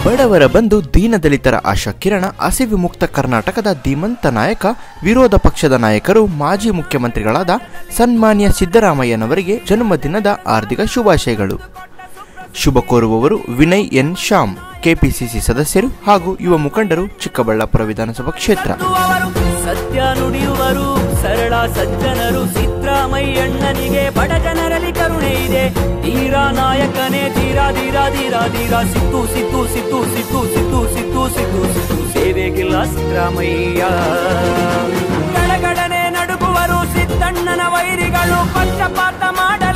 ಬಡವರ ಬಂಧು ದೀನದಲಿತರ ಆಶಾ ಕಿರಣ ಹಸಿವು ಮುಕ್ತ ಕರ್ನಾಟಕದ ಧೀಮಂತ ನಾಯಕ ವಿರೋಧ ಪಕ್ಷದ ನಾಯಕರು ಮಾಜಿ ಮುಖ್ಯಮಂತ್ರಿಗಳಾದ ಸನ್ಮಾನ್ಯ ಸಿದ್ದರಾಮಯ್ಯನವರಿಗೆ ಜನ್ಮದಿನದ ಹಾರ್ದಿಕ ಶುಭಾಶಯಗಳು ಶುಭ ಕೋರುವವರು ವಿನಯ್ ಎನ್ ಶ್ಯಾಮ್ ಕೆಪಿಸಿಸಿ ಸದಸ್ಯರು ಹಾಗೂ ಯುವ ಮುಖಂಡರು ಚಿಕ್ಕಬಳ್ಳಾಪುರ ವಿಧಾನಸಭಾ ಕ್ಷೇತ್ರ ಅವರು ಸತ್ಯ ನುಡಿಯುವರು ಸರಳ ಸಜ್ಜನರು ಸಿದ್ದರಾಮಯ್ಯಣ್ಣನಿಗೆ ಬಡ ಜನರಲ್ಲಿ ಕರುಣೆ ಇದೆ ಧೀರಾ ನಾಯಕನೇ ಧೀರಾ ಧೀರಾ ಧೀರಾ ಧೀರಾ ಸಿದ್ದು ಸಿದ್ದು ಸಿದ್ದು ಸಿದ್ದು ಸಿದ್ದು ಸಿದ್ದು ಸಿದ್ದು ಸಿದ್ದು ಸೇವೆಗಿಲ್ಲ ಸಿದ್ದರಾಮಯ್ಯ ಗಡಗಡನೆ ನಡುಗುವರು ಸಿದ್ದಣ್ಣನ ವೈರಿಗಳು ಪಕ್ಷಪಾತ ಮಾಡಲು